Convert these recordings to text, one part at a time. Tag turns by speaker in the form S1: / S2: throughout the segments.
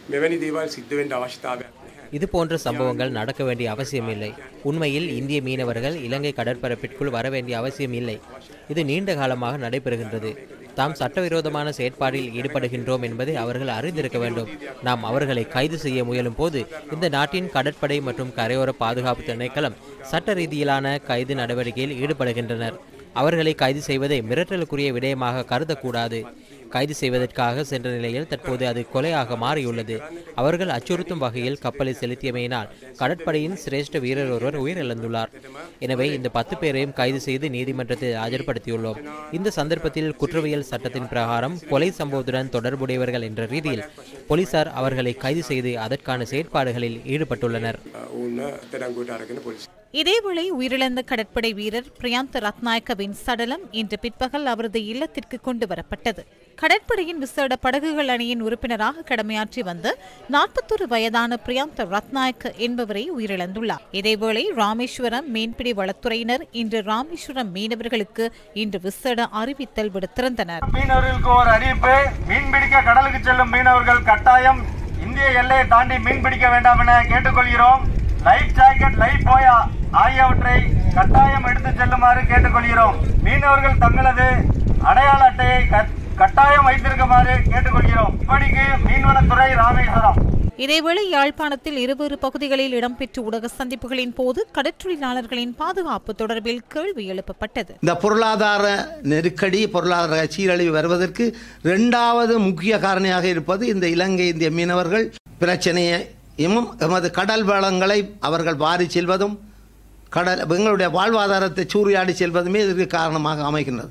S1: මෙවැනි දේවල් සිද්ධ වෙන්න අවශ්‍යතාවයක් නැහැ.
S2: இது போன்ற சம்பவங்கள் நடக்க வேண்டிய அவசியமில்லை உண்மையில் இந்திய மீனவர்கள் இலங்கை கடற்பரப்பிற்குள் வர வேண்டிய அவசியம் இல்லை இது நீண்ட காலமாக நடைபெறுகின்றது தாம் சட்டவிரோதமான செயற்பாடில் ஈடுபடுகின்றோம் என்பதை அவர்கள் அறிந்திருக்க வேண்டும் நாம் அவர்களை கைது செய்ய முயலும் போது இந்த நாட்டின் கடற்படை மற்றும் கரையோர பாதுகாப்பு திணைக்களம் சட்ட ரீதியிலான கைது நடவடிக்கையில் ஈடுபடுகின்றனர் அவர்களை கைது செய்வதை மிரட்டலுக்குரிய விடயமாக கருதக்கூடாது கைது செய்வதற்காக சென்ற நிலையில் தற்போது அது கொலையாக மாறியுள்ளது அவர்கள் அச்சுறுத்தும் வகையில் கப்பலை செலுத்தியமையினால் கடற்படையின் சிரேஷ்ட வீரர் ஒருவர் உயிரிழந்துள்ளார் எனவே இந்த பத்து பேரையும் கைது செய்து நீதிமன்றத்தில் ஆஜர்படுத்தியுள்ளோம் இந்த சந்தர்ப்பத்தில் குற்றவியல் சட்டத்தின் பிரகாரம் கொலை சம்பவத்துடன் தொடர்புடையவர்கள் என்ற ரீதியில் போலீசார் அவர்களை கைது செய்து அதற்கான செயற்பாடுகளில் ஈடுபட்டுள்ளனர்
S1: ඔවුන්න අත්අඩංගුවට අරගෙන පොලිසිය
S3: இதேவேளை உயிரிழந்த கடற்படை வீரர் பிரியாந்த் ரத்நாயக்கவின் சடலம் இன்று பிற்பகல் அவரது இல்லத்திற்கு கொண்டு வரப்பட்டது கடற்படையின் விசேட படகுகள் அணியின் உறுப்பினராக கடமையாற்றி வந்த நாற்பத்தொரு வயதான பிரியாந்த் ரத்நாயக்க என்பவரை உயிரிழந்துள்ளார் இதேவேளை ராமேஸ்வரம் மீன்பிடி வளத்துறையினர் இன்று ராமேஸ்வரம் மீனவர்களுக்கு இன்று விசேட அறிவித்தல் விடுத்திருந்தனர்
S4: மீனவர்களுக்கு ஒரு அறிவிப்பு மீன்பிடிக்க கடலுக்கு செல்லும் மீனவர்கள் கட்டாயம் இந்திய எல்லையை தாண்டி மீன் பிடிக்க வேண்டாம் என கேட்டுக்கொள்கிறோம் லைஃப் ஜாக்கெட் லைஃப் போயா ஆகியவற்றை கட்டாயம் எடுத்து செல்லுமாறு கேட்டுக்கொள்கிறோம் மீனவர்கள் தங்களது அடையாள அட்டையை கட்- கட்டாயம் வைத்திருக்குமாறு கேட்டுக்கொள்கிறோம் இப்படிக்கு மீன்வளத்துறை ராமேஸ்வரம்
S3: இதேவேளை யாழ்ப்பாணத்தில் இருவேறு பகுதிகளில் இடம்பெற்ற ஊடக சந்திப்புகளின் போது கடற்றொழிலாளர்களின் பாதுகாப்பு தொடர்பில் கேள்வி எழுப்பப்பட்டது
S5: இந்த பொருளாதார நெருக்கடி பொருளாதார சீரழிவு வருவதற்கு இரண்டாவது முக்கிய காரணியாக இருப்பது இந்த இலங்கை இந்திய மீனவர்கள் பிரச்சனையையும் எமது கடல் வளங்களை அவர்கள் வாரி செல்வதும் கடல் எங்களுடைய வாழ்வாதாரத்தை சூறையாடி செல்வதுமே இதற்கு காரணமாக அமைகின்றது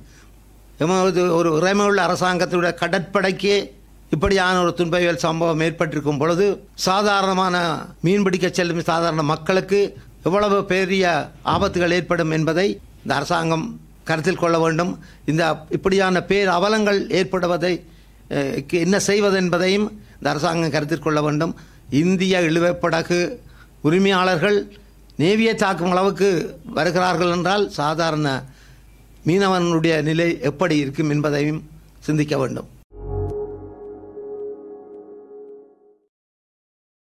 S5: எமது ஒரு இறைமையுள்ள அரசாங்கத்துடைய கடற்படைக்கே இப்படியான ஒரு துன்பவியல் சம்பவம் ஏற்பட்டிருக்கும் பொழுது சாதாரணமான மீன்பிடிக்க செல்லும் சாதாரண மக்களுக்கு எவ்வளவு பெரிய ஆபத்துகள் ஏற்படும் என்பதை இந்த அரசாங்கம் கருத்தில் கொள்ள வேண்டும் இந்த இப்படியான பேர் அவலங்கள் ஏற்படுவதை அஹ், க்கு என்ன செய்வது என்பதையும் இந்த அரசாங்கம் கருத்தில் கொள்ள வேண்டும் இந்திய இழுவைப்படகு உரிமையாளர்கள் நேவியை தாக்கும் அளவுக்கு வருகிறார்கள் என்றால் சாதாரண மீனவனுடைய நிலை எப்படி இருக்கும் என்பதையும் சிந்திக்க வேண்டும்